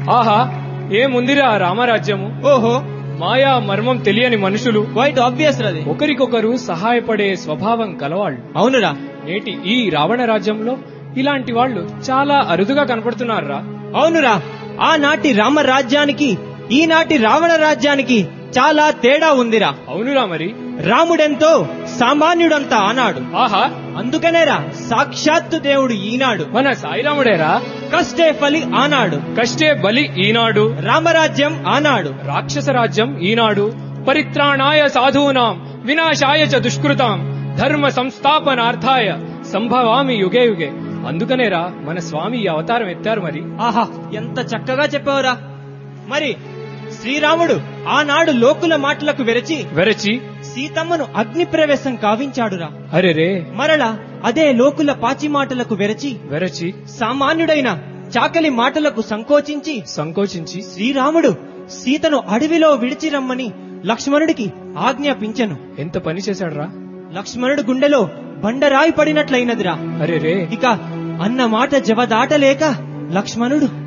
ఆహా ఏముందిరా రామరాజ్యము ఓహో మాయా మర్మం తెలియని మనుషులు క్వైట్ ఆబ్వియస్ రది ఒకరికొకరు సహాయపడే స్వభావం కలవాళ్ళు అవునురా నేటి ఈ రావణ రాజ్యంలో ఇలాంటి వాళ్ళు చాలా అరుదుగా కనపడుతున్నారా అవునురా ఆనాటి రామరాజ్యానికి ఈనాటి రావణ రాజ్యానికి చాలా తేడా ఉందిరా అవునురా మరి రాముడెంతో సామాన్యుడంత ఆనాడు ఆహా అందుకనేరా సాక్షాత్తు దేవుడు ఈనాడు మన సాయిరాముడేరా కష్టే ఫలి ఆనాడు కష్టే బలి ఈనాడు రామరాజ్యం ఆనాడు రాక్షస రాజ్యం ఈనాడు పరిత్రాణాయ సాధూనాం వినాశాయ చ దుష్కృతాం ధర్మ సంస్థాపనార్థాయ సంభవామి యుగే యుగే అందుకనేరా మన స్వామి ఈ అవతారం ఎత్తారు మరి ఆహా ఎంత చక్కగా చెప్పావురా మరి శ్రీరాముడు ఆనాడు లోకుల మాటలకు వెరచి వెరచి సీతమ్మను అగ్ని ప్రవేశం కావించాడురా అరే రే మరలా అదే లోకుల పాచి మాటలకు వెరచి వెరచి సామాన్యుడైన చాకలి మాటలకు సంకోచించి సంకోచించి శ్రీరాముడు సీతను అడవిలో విడిచి రమ్మని లక్ష్మణుడికి ఆజ్ఞాపించెను ఎంత పని చేశాడురా లక్ష్మణుడు గుండెలో బండరాయి పడినట్లయినదిరా అరే రే ఇక అన్న మాట జవదాటలేక లక్ష్మణుడు